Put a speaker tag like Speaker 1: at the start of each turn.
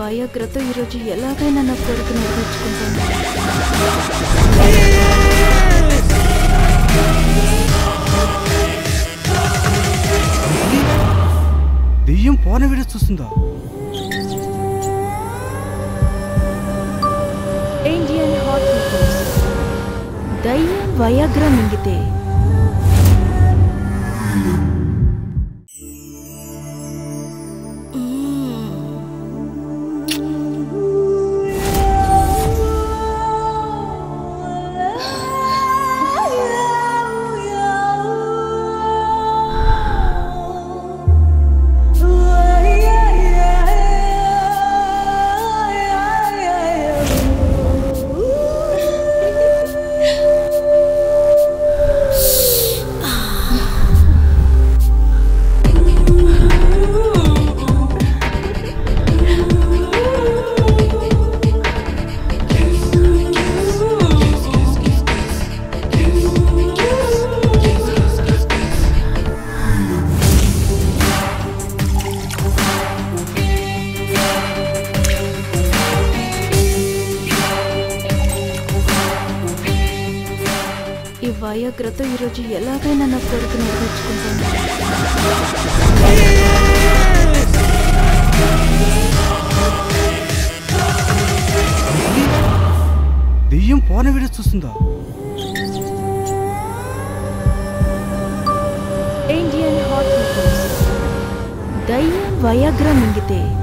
Speaker 1: వయాగ్రతో ఈరోజు ఎలాగైనా నా కొడుకు నెరవేర్చుకుంటాను
Speaker 2: దెయ్యం పోన వీడియో చూస్తుందా
Speaker 1: ఇండియన్ హాట్ పీపుల్స్ దయ్యం వయాగ్ర మింగితే ఈ వయాగ్రతో ఈరోజు ఎలాగైనా నా కొడుకు నెరవేర్చుకుంటాను
Speaker 2: దెయ్యం పోన వీడియో చూస్తుందా
Speaker 1: ఇండియన్ హాట్ పీపుల్స్ దయ్యం వయాగ్ర మింగితే